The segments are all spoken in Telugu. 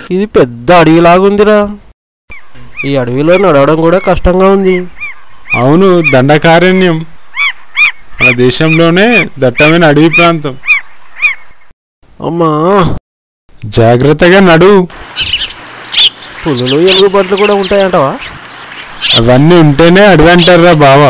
ఇది పెద్ద అడవిలాగుందిరా ఈ అడవిలో నడవడం కూడా కష్టంగా ఉంది అవును దండకారణ్యం మన దేశంలోనే దట్టమైన అడవి ప్రాంతం అమ్మా జాగ్రత్తగా నడు పులులు ఎలుగుబంట్లు కూడా ఉంటాయంటవా అవన్నీ ఉంటేనే అడవి అంటారా బావా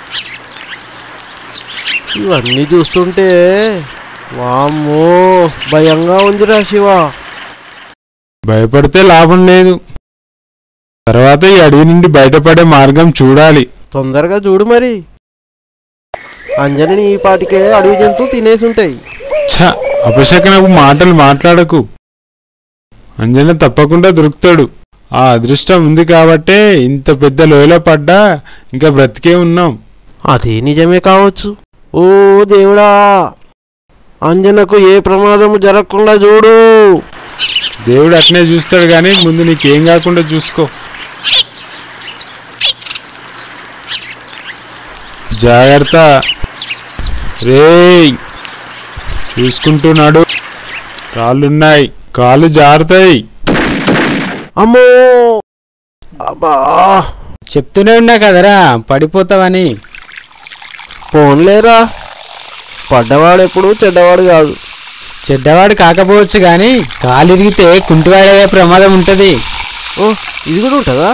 ఇవన్నీ చూస్తుంటే వామ్మో భయంగా ఉందిరా శివ భయపడితే లాభం లేదు తర్వాత ఈ అడవి నుండి బయటపడే మార్గం చూడాలి తొందరగా చూడు మరి అంజనిని ఈ పాటికే అడవి జంతువు తినేసి ఉంటాయి ఛ అపశకనపు మాటలు మాట్లాడకు అంజన తప్పకుండా దొరుకుతాడు ఆ అదృష్టం ఉంది కాబట్టే ఇంత పెద్ద లోయలో పడ్డా ఇంకా బ్రతికే ఉన్నాం అది నిజమే కావచ్చు ఓ దేవుడా అంజనకు ఏ ప్రమాదము జరగకుండా చూడు దేవుడు అట్నే చూస్తాడు కానీ ముందు నీకేం కాకుండా చూసుకో జాగ్రత్త రేయ్ చూసుకుంటున్నాడు కాళ్ళున్నాయి కాళ్ళు జారుతాయి అమ్మో అబ్బా చెప్తూనే ఉన్నా కదరా పడిపోతావని పోన్లేరా పడ్డవాడు ఎప్పుడు చెడ్డవాడు కాదు చెడ్డవాడు కాకపోవచ్చు కానీ కాలిరిగితే కుంటివాడయ్యే ప్రమాదం ఉంటుంది ఓ ఇది కూడా ఉంటుందా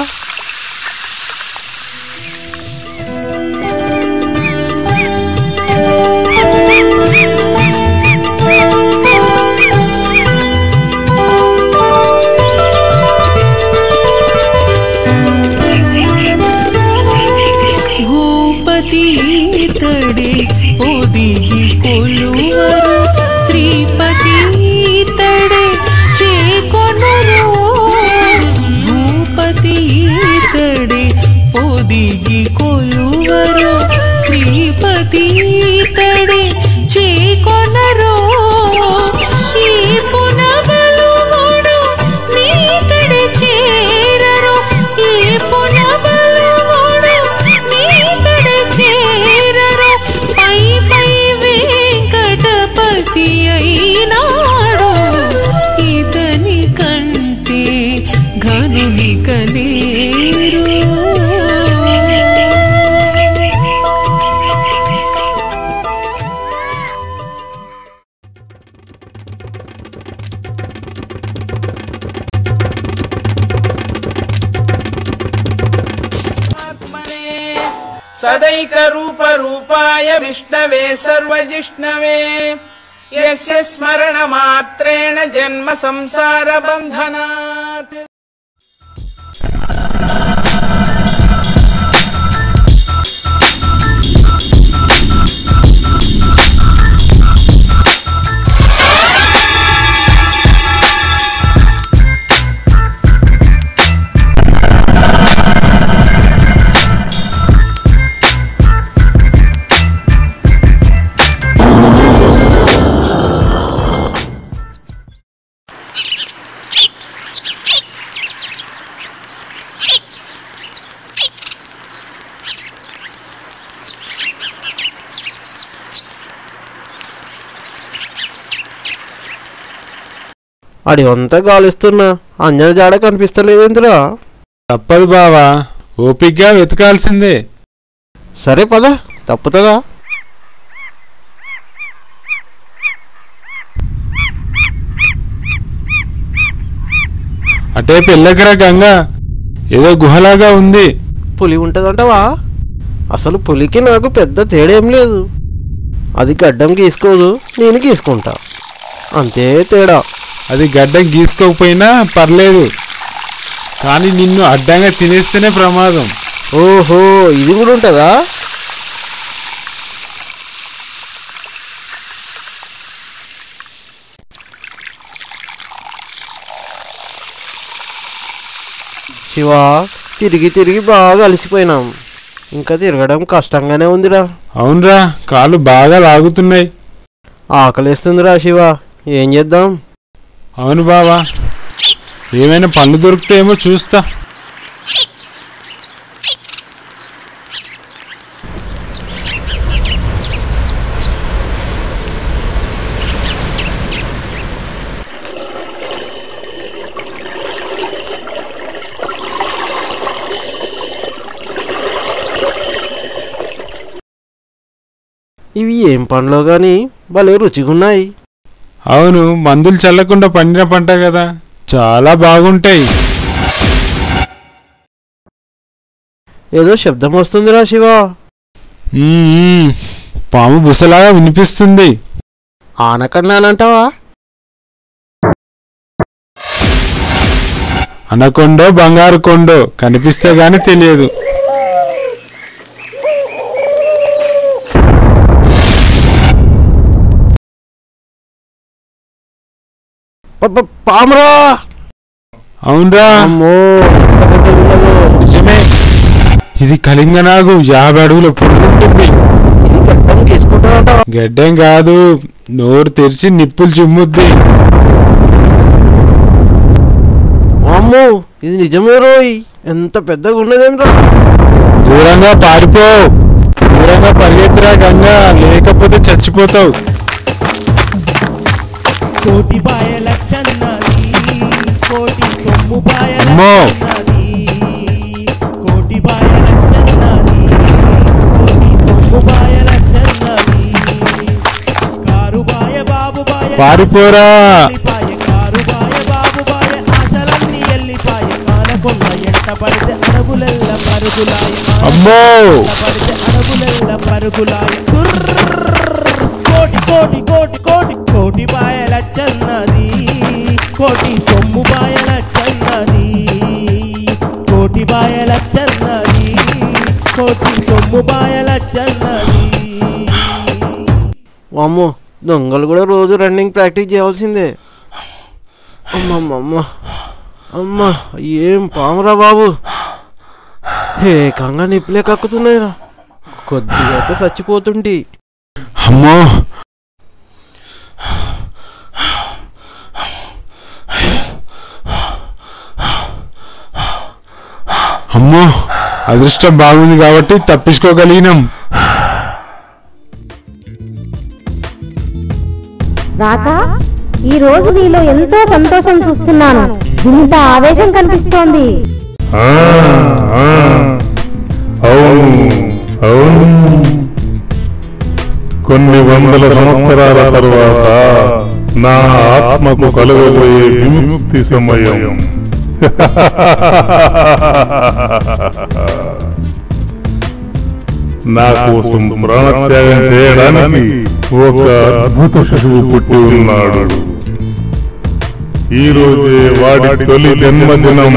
ಭೂಪತಿ ತಡೆ ಒದಿಗಿ ಕೊಲ್ಲುವರು ಶ್ರೀಪತಿ ತಡೆ ಚೇಕೊನರು ಭೂಪತಿ ತಡೆ ಒದಿಗಿ ಕೊಲ್ಲುವರು ಶ್ರೀಪತಿ ತಡೆ ಚೇಕೊನರು ಈ ಪುನಬಲುವಡು ನೀ ತಡೆ చేరరు ఈ పునబలముడు నీ తడి చేరరు పై పై వెంకటపతి అయినాడు ఇతని కంటే ఘనుని కలేరు सदैकरूपरूपाय विष्णवे सर्वजिष्णवे यस्य स्मरणमात्रेण जन्म संसारबन्धनात् అడి అంతా గాలిస్తున్నా అంజన జాడ కనిపిస్తలేదేంద్రా తప్పదు బావా ఓపిగ్గా వెతకాల్సిందే సరే పద తప్పుతుందా అటే పెళ్ళకరా గంగా ఏదో గుహలాగా ఉంది పులి ఉంటుందంటవా అసలు పులికి నాకు పెద్ద తేడేం లేదు అది గడ్డం గీసుకోదు నేను గీసుకుంటా అంతే తేడా అది గడ్డం గీసుకోకపోయినా పర్లేదు కానీ నిన్ను అడ్డంగా తినేస్తేనే ప్రమాదం ఓహో ఇది కూడా ఉంటుందా శివ తిరిగి తిరిగి బాగా అలసిపోయినాం ఇంకా తిరగడం కష్టంగానే ఉందిరా అవునరా కాళ్ళు బాగా లాగుతున్నాయి ఆకలేస్తుందిరా శివ ఏం చేద్దాం అవును బావా ఏమైనా పళ్ళు దొరుకుతాయేమో చూస్తా ఇవి ఏం పండ్లో గాని భలే రుచిగున్నాయి అవును మందులు చల్లకుండా పండిన పంట కదా చాలా బాగుంటాయి ఏదో శబ్దం వస్తుందిరా శివ మ్మ్. పాము బుసలాగా వినిపిస్తుంది ఆనకన్నానంటావా అనకొండో బంగారు కొండో కనిపిస్తే గాని తెలియదు ప- ప- పామురా అవునరా అమ్మో ఎంత పెద్దగున్నదో. నిజమే ఇది కలింగనాగు యాభై అడుగుల పొడుగుంటుంది ఇది గడ్డం గీసుకుంటానంటావా గడ్డం కాదు నోరు తెరిచి నిప్పులు చిమ్ముద్ది అమ్మో ఇది నిజమే రోయ్ ఎంత పెద్దగా ఉన్నదేంట్రా దూరంగా పారిపో దూరంగా పరిగెత్తురా గంగా లేకపోతే చచ్చిపోతావు కోటి బాయల చన్నది కోటి సొమ్ము బాయల అమ్మో. చన్నది కోటి బాయల చన్నది కోటి సొమ్ము బాయల చన్నది కారు బాయ బాబు బాయ పారిపోరా ఎల్లిపాయ కారు బాయ బాబు బాయ ఆశలన్నీ ఎల్లిపాయ కానకొండ ఎంట పడితే అడవులెల్ల పరుగులాయ అమ్మో పడితే అడవులెల్ల పరుగులాయ కోటి కోటి కోటి కోటి కోటి బాయల చన్నది కోటి సొమ్ము బాయల చన్నది కోటి బాయల చన్నది కోటి సొమ్ము బాయల చన్నది అమ్మో దొంగలు కూడా రోజు రన్నింగ్ ప్రాక్టీస్ చేయాల్సిందే అమ్మమ్మమ్మ అమ్మ ఏం పామురా బాబు ఏకంగా నిప్పులే కక్కుతున్నాయిరా కొద్దిగా అయితే చచ్చిపోతుంటి అమ్మో అమ్మో అదృష్టం బాగుంది కాబట్టి తప్పించుకోగలిగినాం రాక ఈ రోజు నీలో ఎంతో సంతోషం చూస్తున్నాను ఇంత ఆవేశం కనిపిస్తోంది ఆ, ఆ, అవును అవును కొన్ని వందల సంవత్సరాల తరువాత నా ఆత్మకు కలుగబోయే విముక్తి సమయం నా కోసం ప్రాణత్యాగం చేయడానికి ఒక అద్భుత శిశువు పుట్టి ఉన్నాడు ఈ రోజే వాడి తొలి జన్మదినం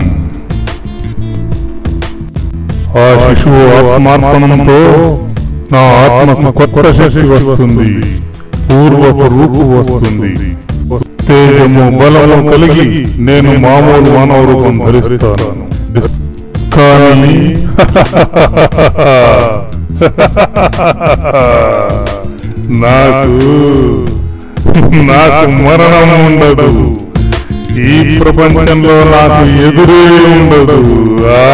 ఆ శిశువు ఆత్మార్పణంతో నా ఆత్మకు కొత్త శక్తి వస్తుంది పూర్వపు రూపు వస్తుంది తేజము బలము కలిగి నేను మామూలు మానవ రూపం ధరిస్తాను కానీ నాకు నాకు మరణం ఉండదు ఈ ప్రపంచంలో నాకు ఎదురే ఉండదు ఆ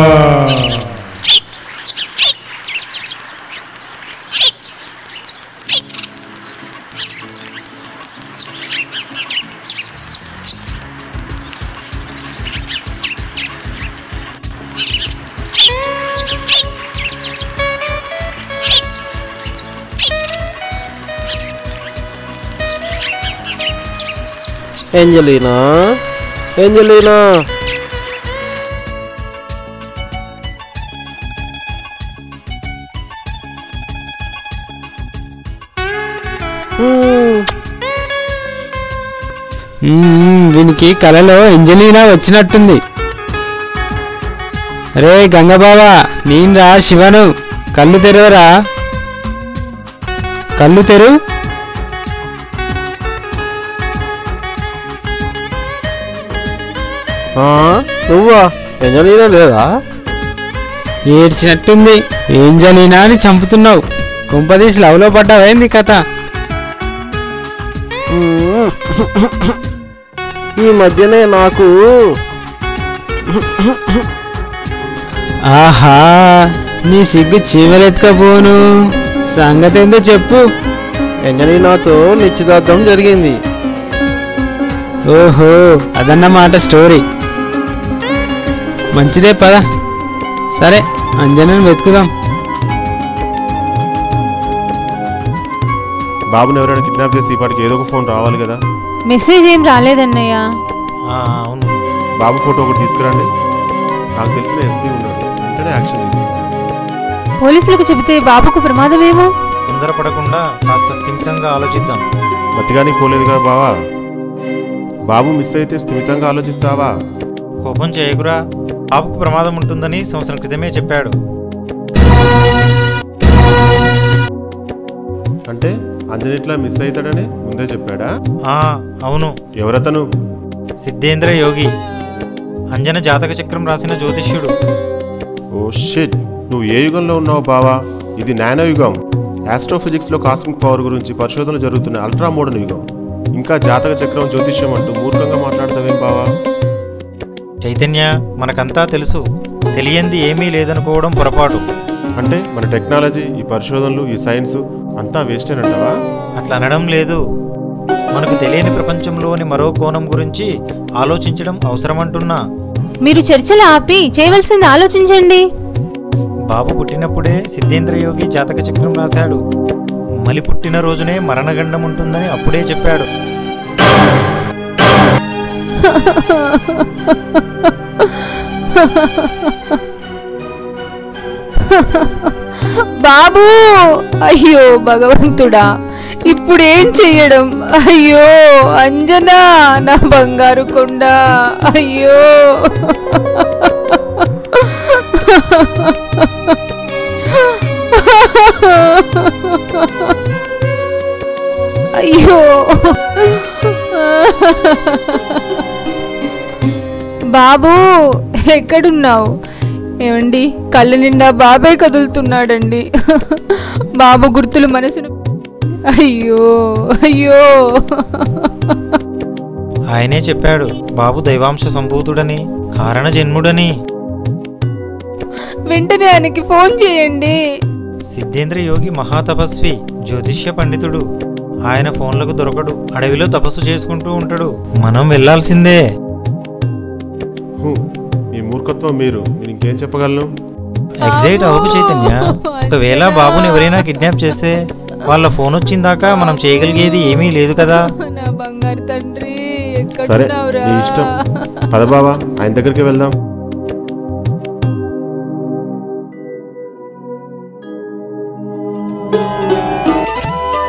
ఏంజలీనా ఏంజలీనా హ్మ్, మ్మ్, వీనికి కలలో ఎంజలీనా వచ్చినట్టుంది రే గంగబావా నేనురా శివను కళ్ళు తెరవరా కళ్ళు తెరు ఆ, నువ్వా ఏంజలీనా లేదా ఏడ్చినట్టుంది ఏంజలీనా అని చంపుతున్నావు కుంపదీసి లవ్లో పడ్డావేంది కథ హ్మ్. ఈ మధ్యనే నాకు ఆహా నీ సిగ్గు చీమలెత్తుకపోను సంగతి ఏందో చెప్పు ఎంజలీనాతో నిశ్చితార్థం జరిగింది ఓహో అదన్నమాట స్టోరీ మంచిదే పద సరే అంజనని వెతుకుదాం బాబుని ఎవరైనా కిడ్నాప్ చేస్తే ఈ పాటికి ఏదో ఒక ఫోన్ రావాలి కదా మెసేజ్ ఏం రాలేదన్నయ్య అవును బాబు ఫోటో ఒకటి తీసుకురండి నాకు తెలిసిన ఎస్పీ ఉన్నాడు వెంటనే యాక్షన్ తీసుకుంటాను పోలీసులకు చెబితే బాబుకు ప్రమాదమేమో తొందరపడకుండా కాస్త స్థిమితంగా ఆలోచిద్దాం మతిగానికి పోలేదు కదా బావా బాబు మిస్ అయితే స్థిమితంగా ఆలోచిస్తావా కోపం చేయకురా బాబుకు ప్రమాదం ఉంటుందని సంవత్సరం క్రితమే చెప్పాడు అంటే అంజనిట్లా మిస్ అవుతాడని ముందే చెప్పాడా ఆ అవును ఎవరతను సిద్ధేంద్ర యోగి అంజన జాతక చక్రం రాసిన జ్యోతిష్యుడు ఓ షిట్ నువ్వు ఏ యుగంలో ఉన్నావు బావా ఇది నానో యుగం ఆస్ట్రోఫిజిక్స్లో కాస్మిక్ పవర్ గురించి పరిశోధనలు జరుగుతున్న అల్ట్రా మోడర్న్ యుగం ఇంకా జాతక చక్రం జ్యోతిష్యం అంటూ మూర్ఖంగా మాట్లాడతావేం బావా చైతన్య మనకంతా తెలుసు తెలియంది ఏమీ లేదనుకోవడం పొరపాటు అంటే మన టెక్నాలజీ ఈ పరిశోధనలు ఈ సైన్స్ అంతా వేస్టేనంటావా అట్లా అనడం లేదు మనకు తెలియని ప్రపంచంలోని మరో కోణం గురించి ఆలోచించడం అవసరమంటున్నా మీరు చర్చలు ఆపి చేయవలసింది ఆలోచించండి బాబు పుట్టినప్పుడే సిద్ధేంద్ర యోగి జాతక చక్రం రాశాడు మలి పుట్టిన రోజునే మరణగండం ఉంటుందని అప్పుడే చెప్పాడు బాబు అయ్యో భగవంతుడా ఇప్పుడేం చెయ్యడం అయ్యో అంజనా నా బంగారు కొండ అయ్యో అయ్యో బాబు ఎక్కడున్నావు ఏమండి కళ్ళ నిండా బాబాయ్ కదులుతున్నాడండి బాబు గుర్తులు మనసును అయ్యో అయ్యో ఆయనే చెప్పాడు బాబు దైవాంశ సంభూతుడని కారణ జన్ముడని వెంటనే ఆయనకి ఫోన్ చేయండి సిద్ధేంద్ర యోగి మహాతపస్వి జ్యోతిష్య పండితుడు ఆయన ఫోన్లకు దొరకడు అడవిలో తపస్సు చేసుకుంటూ ఉంటాడు మనం వెళ్ళాల్సిందే హూ, మీ మూర్ఖత్వం మీరు నేను ఇంకేం చెప్పగలను ఎగ్జైట్ అవ్వకు చైతన్య ఒకవేళ బాబుని ఎవరైనా కిడ్నాప్ చేస్తే వాళ్ళ ఫోన్ వచ్చిందాకా మనం చేయగలిగేది ఏమీ లేదు కదా నా బంగారు తండ్రి సరే ఎక్కడున్నావురా నీ ఇష్టం పద బావా ఆయన దగ్గరికి వెళ్దాం